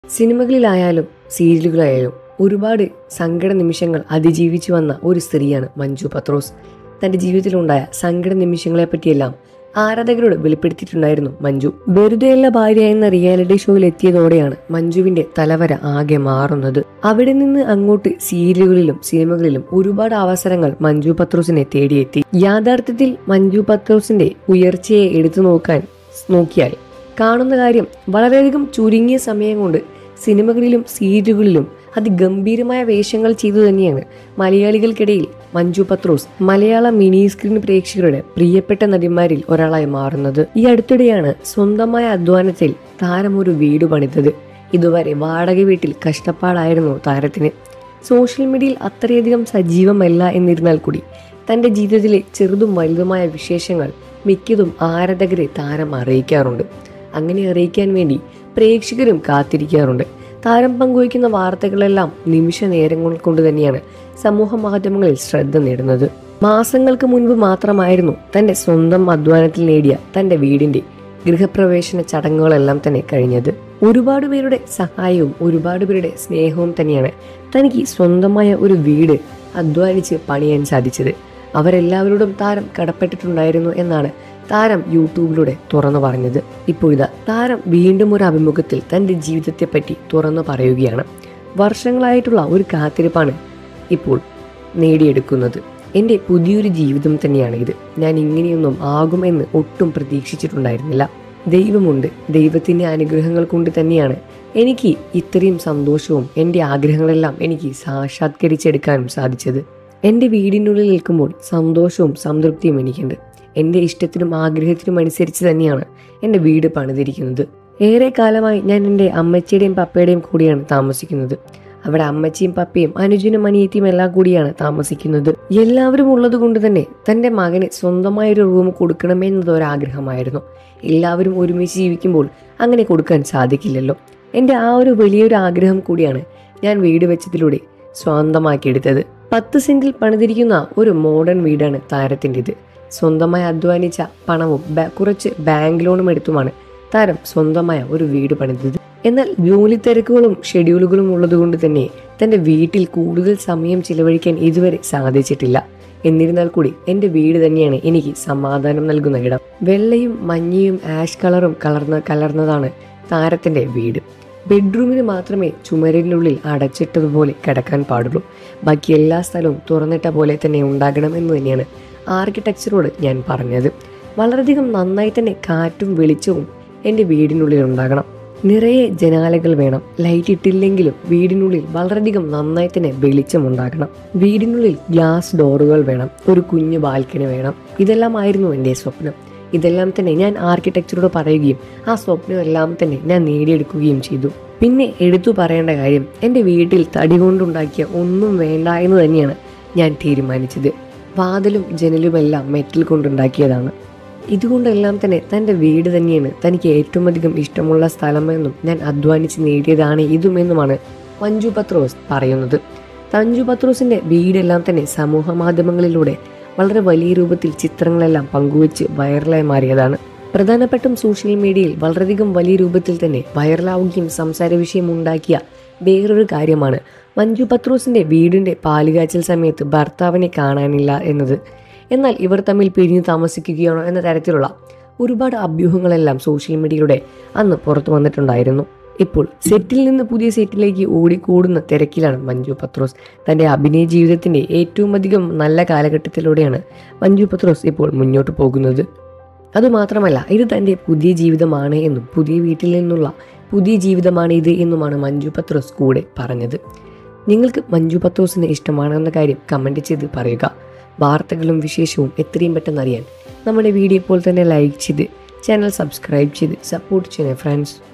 സിനിമകളിലായാലും സീരിയലുകളായാലും ഒരുപാട് സങ്കട നിമിഷങ്ങൾ അതിജീവിച്ചു വന്ന ഒരു സ്ത്രീയാണ് മഞ്ജു പത്രോസ് തന്റെ ജീവിതത്തിലുണ്ടായ സങ്കട നിമിഷങ്ങളെ പറ്റിയെല്ലാം ആരാധകരോട് വെളിപ്പെടുത്തിയിട്ടുണ്ടായിരുന്നു മഞ്ജു വെറുതെയുള്ള ഭാര്യ എന്ന റിയാലിറ്റി ഷോയിൽ എത്തിയതോടെയാണ് മഞ്ജുവിന്റെ തലവര ആകെ മാറുന്നത് അവിടെ നിന്ന് അങ്ങോട്ട് സീരിയലുകളിലും സിനിമകളിലും ഒരുപാട് അവസരങ്ങൾ മഞ്ജു പത്രോസിനെ തേടിയെത്തി യാഥാർത്ഥ്യത്തിൽ മഞ്ജു പത്രോസിന്റെ ഉയർച്ചയെ എടുത്തു നോക്കാൻ നോക്കിയാൽ കാണുന്ന കാര്യം വളരെയധികം ചുരുങ്ങിയ സമയം കൊണ്ട് സിനിമകളിലും സീരിയലുകളിലും അതിഗംഭീരമായ വേഷങ്ങൾ ചെയ്തു തന്നെയാണ് മലയാളികൾക്കിടയിൽ മഞ്ജു പത്രോസ് മലയാള മിനി സ്ക്രീൻ പ്രേക്ഷകരുടെ പ്രിയപ്പെട്ട നടിമാരിൽ ഒരാളായി മാറുന്നത് ഈ അടുത്തിടെയാണ് സ്വന്തമായ അധ്വാനത്തിൽ താരം ഒരു വീട് പണിതത് ഇതുവരെ വാടക വീട്ടിൽ കഷ്ടപ്പാടായിരുന്നു താരത്തിന് സോഷ്യൽ മീഡിയയിൽ അത്രയധികം സജീവമല്ല എന്നിരുന്നാൽ കൂടി തന്റെ ജീവിതത്തിലെ ചെറുതും വലുതുമായ വിശേഷങ്ങൾ മിക്കതും ആരാധകരെ താരം അറിയിക്കാറുണ്ട് അങ്ങനെ അറിയിക്കാൻ വേണ്ടി പ്രേക്ഷകരും കാത്തിരിക്കാറുണ്ട് താരം പങ്കുവയ്ക്കുന്ന വാർത്തകളെല്ലാം നിമിഷ നേരങ്ങൾ കൊണ്ട് തന്നെയാണ് സമൂഹ മാധ്യമങ്ങളിൽ ശ്രദ്ധ നേടുന്നത് മാസങ്ങൾക്ക് മുൻപ് മാത്രമായിരുന്നു തന്റെ സ്വന്തം അധ്വാനത്തിൽ നേടിയ തന്റെ വീടിന്റെ ഗൃഹപ്രവേശന ചടങ്ങുകളെല്ലാം തന്നെ കഴിഞ്ഞത് ഒരുപാട് പേരുടെ സഹായവും ഒരുപാട് പേരുടെ സ്നേഹവും തന്നെയാണ് തനിക്ക് സ്വന്തമായ ഒരു വീട് അധ്വാനിച്ച് പണിയാൻ സാധിച്ചത് അവരെല്ലാവരോടും താരം കടപ്പെട്ടിട്ടുണ്ടായിരുന്നു എന്നാണ് താരം യൂട്യൂബിലൂടെ തുറന്നു പറഞ്ഞത് ഇപ്പോഴിതാ താരം വീണ്ടും ഒരു അഭിമുഖത്തിൽ തന്റെ ജീവിതത്തെപ്പറ്റി തുറന്നു പറയുകയാണ് വർഷങ്ങളായിട്ടുള്ള ഒരു കാത്തിരിപ്പാണ് ഇപ്പോൾ നേടിയെടുക്കുന്നത് എൻ്റെ പുതിയൊരു ജീവിതം തന്നെയാണ് ഇത് ഞാൻ ഇങ്ങനെയൊന്നും ആകുമെന്ന് ഒട്ടും പ്രതീക്ഷിച്ചിട്ടുണ്ടായിരുന്നില്ല ദൈവമുണ്ട് ദൈവത്തിൻ്റെ അനുഗ്രഹങ്ങൾ കൊണ്ട് തന്നെയാണ് എനിക്ക് ഇത്രയും സന്തോഷവും എൻ്റെ ആഗ്രഹങ്ങളെല്ലാം എനിക്ക് സാക്ഷാത്കരിച്ചെടുക്കാനും സാധിച്ചത് എൻ്റെ വീടിനുള്ളിൽ നിൽക്കുമ്പോൾ സന്തോഷവും സംതൃപ്തിയും എനിക്കുണ്ട് എൻ്റെ ഇഷ്ടത്തിനും ആഗ്രഹത്തിനും അനുസരിച്ച് തന്നെയാണ് എൻ്റെ വീട് പണിതിരിക്കുന്നത് ഏറെ കാലമായി ഞാൻ എൻ്റെ അമ്മച്ചിയുടെയും പപ്പയുടെയും കൂടിയാണ് താമസിക്കുന്നത് അവിടെ അമ്മച്ചിയും പപ്പയും അനുജനും അനിയത്തിയും എല്ലാം കൂടിയാണ് താമസിക്കുന്നത് എല്ലാവരും ഉള്ളത് കൊണ്ട് തന്നെ തൻ്റെ മകന് സ്വന്തമായൊരു റൂം കൊടുക്കണമെന്നത് ഒരാഗ്രഹമായിരുന്നു എല്ലാവരും ഒരുമിച്ച് ജീവിക്കുമ്പോൾ അങ്ങനെ കൊടുക്കാൻ സാധിക്കില്ലല്ലോ എൻ്റെ ആ ഒരു വലിയൊരു ആഗ്രഹം കൂടിയാണ് ഞാൻ വീട് വെച്ചതിലൂടെ സ്വന്തമാക്കിയെടുത്തത് പത്ത് സെന്റിൽ പണിതിരിക്കുന്ന ഒരു മോഡേൺ വീടാണ് താരത്തിൻ്റെത് സ്വന്തമായി അധ്വാനിച്ച പണവും ബ- കുറച്ച് ബാങ്ക് ലോണും എടുത്തുമാണ് താരം സ്വന്തമായ ഒരു വീട് പണിതത് എന്നാൽ ജോലി തിരക്കുകളും ഷെഡ്യൂളുകളും ഉള്ളതുകൊണ്ട് തന്നെ തന്റെ വീട്ടിൽ കൂടുതൽ സമയം ചിലവഴിക്കാൻ ഇതുവരെ സാധിച്ചിട്ടില്ല എന്നിരുന്നാൽ കൂടി എൻ്റെ വീട് തന്നെയാണ് എനിക്ക് സമാധാനം നൽകുന്ന ഇടം വെള്ളയും മഞ്ഞയും ആഷ് കളറും കലർന്ന കലർന്നതാണ് താരത്തിന്റെ വീട് ബെഡ്റൂമിന് മാത്രമേ ചുമരിനുള്ളിൽ അടച്ചിട്ടതുപോലെ കിടക്കാൻ പാടുള്ളൂ ബാക്കി എല്ലാ സ്ഥലവും തുറന്നിട്ട പോലെ തന്നെ ഉണ്ടാകണം എന്ന് തന്നെയാണ് ആർക്കിടെക്ചറോട് ഞാൻ പറഞ്ഞത് വളരെയധികം നന്നായി തന്നെ കാറ്റും വെളിച്ചവും എൻ്റെ വീടിനുള്ളിൽ ഉണ്ടാകണം നിറയെ ജനാലകൾ വേണം ലൈറ്റ് ഇട്ടില്ലെങ്കിലും വീടിനുള്ളിൽ വളരെയധികം നന്നായി തന്നെ വെളിച്ചം ഉണ്ടാകണം വീടിനുള്ളിൽ ഗ്ലാസ് ഡോറുകൾ വേണം ഒരു കുഞ്ഞു ബാൽക്കണി വേണം ഇതെല്ലാം ആയിരുന്നു എൻ്റെ സ്വപ്നം ഇതെല്ലാം തന്നെ ഞാൻ ആർക്കിടെക്ചറോട് പറയുകയും ആ സ്വപ്നം എല്ലാം തന്നെ ഞാൻ നേടിയെടുക്കുകയും ചെയ്തു പിന്നെ എടുത്തു പറയേണ്ട കാര്യം എൻ്റെ വീട്ടിൽ തടി കൊണ്ടുണ്ടാക്കിയ ഒന്നും വേണ്ട എന്ന് തന്നെയാണ് ഞാൻ തീരുമാനിച്ചത് വാതിലും ജനലുമെല്ലാം മെറ്റൽ കൊണ്ടുണ്ടാക്കിയതാണ് ഇതുകൊണ്ടെല്ലാം തന്നെ തൻ്റെ വീട് തന്നെയാണ് തനിക്ക് ഏറ്റവും അധികം ഇഷ്ടമുള്ള സ്ഥലമെന്നും ഞാൻ അധ്വാനിച്ച് നേടിയതാണ് ഇതുമെന്നുമാണ് മഞ്ജു പത്രോസ് പറയുന്നത് തഞ്ജു പത്രോസിന്റെ വീടെല്ലാം തന്നെ സമൂഹ മാധ്യമങ്ങളിലൂടെ വളരെ വലിയ രൂപത്തിൽ ചിത്രങ്ങളെല്ലാം പങ്കുവച്ച് വൈറലായി മാറിയതാണ് പ്രധാനപ്പെട്ടും സോഷ്യൽ മീഡിയയിൽ വളരെയധികം വലിയ രൂപത്തിൽ തന്നെ വൈറലാവുകയും സംസാര വിഷയം ഉണ്ടാക്കിയ വേറൊരു കാര്യമാണ് മഞ്ജു പത്രോസിന്റെ വീടിന്റെ പാലുകാച്ചൽ സമയത്ത് ഭർത്താവിനെ കാണാനില്ല എന്നത് എന്നാൽ ഇവർ തമ്മിൽ പിരിഞ്ഞു താമസിക്കുകയാണോ എന്ന തരത്തിലുള്ള ഒരുപാട് അഭ്യൂഹങ്ങളെല്ലാം സോഷ്യൽ മീഡിയയിലൂടെ അന്ന് പുറത്തു വന്നിട്ടുണ്ടായിരുന്നു ഇപ്പോൾ സെറ്റിൽ നിന്ന് പുതിയ സെറ്റിലേക്ക് ഓടിക്കൂടുന്ന തിരക്കിലാണ് മഞ്ജു പത്രോസ് തന്റെ അഭിനയ ജീവിതത്തിന്റെ ഏറ്റവും അധികം നല്ല കാലഘട്ടത്തിലൂടെയാണ് മഞ്ജു പത്രോസ് ഇപ്പോൾ മുന്നോട്ട് പോകുന്നത് അതുമാത്രമല്ല ഇത് തൻ്റെ പുതിയ ജീവിതമാണ് എന്നും പുതിയ വീട്ടിൽ നിന്നുള്ള പുതിയ ജീവിതമാണ് ഇത് എന്നുമാണ് മഞ്ജു പത്രോസ് കൂടെ പറഞ്ഞത് നിങ്ങൾക്ക് മഞ്ജു പത്രോസിന് ഇഷ്ടമാണെന്ന കാര്യം കമൻറ്റ് ചെയ്ത് പറയുക വാർത്തകളും വിശേഷവും എത്രയും പെട്ടെന്ന് അറിയാൻ നമ്മുടെ വീഡിയോ ഇപ്പോൾ തന്നെ ലൈക്ക് ചെയ്ത് ചാനൽ സബ്സ്ക്രൈബ് ചെയ്ത് സപ്പോർട്ട് ചെയ്യണേ ഫ്രണ്ട്സ്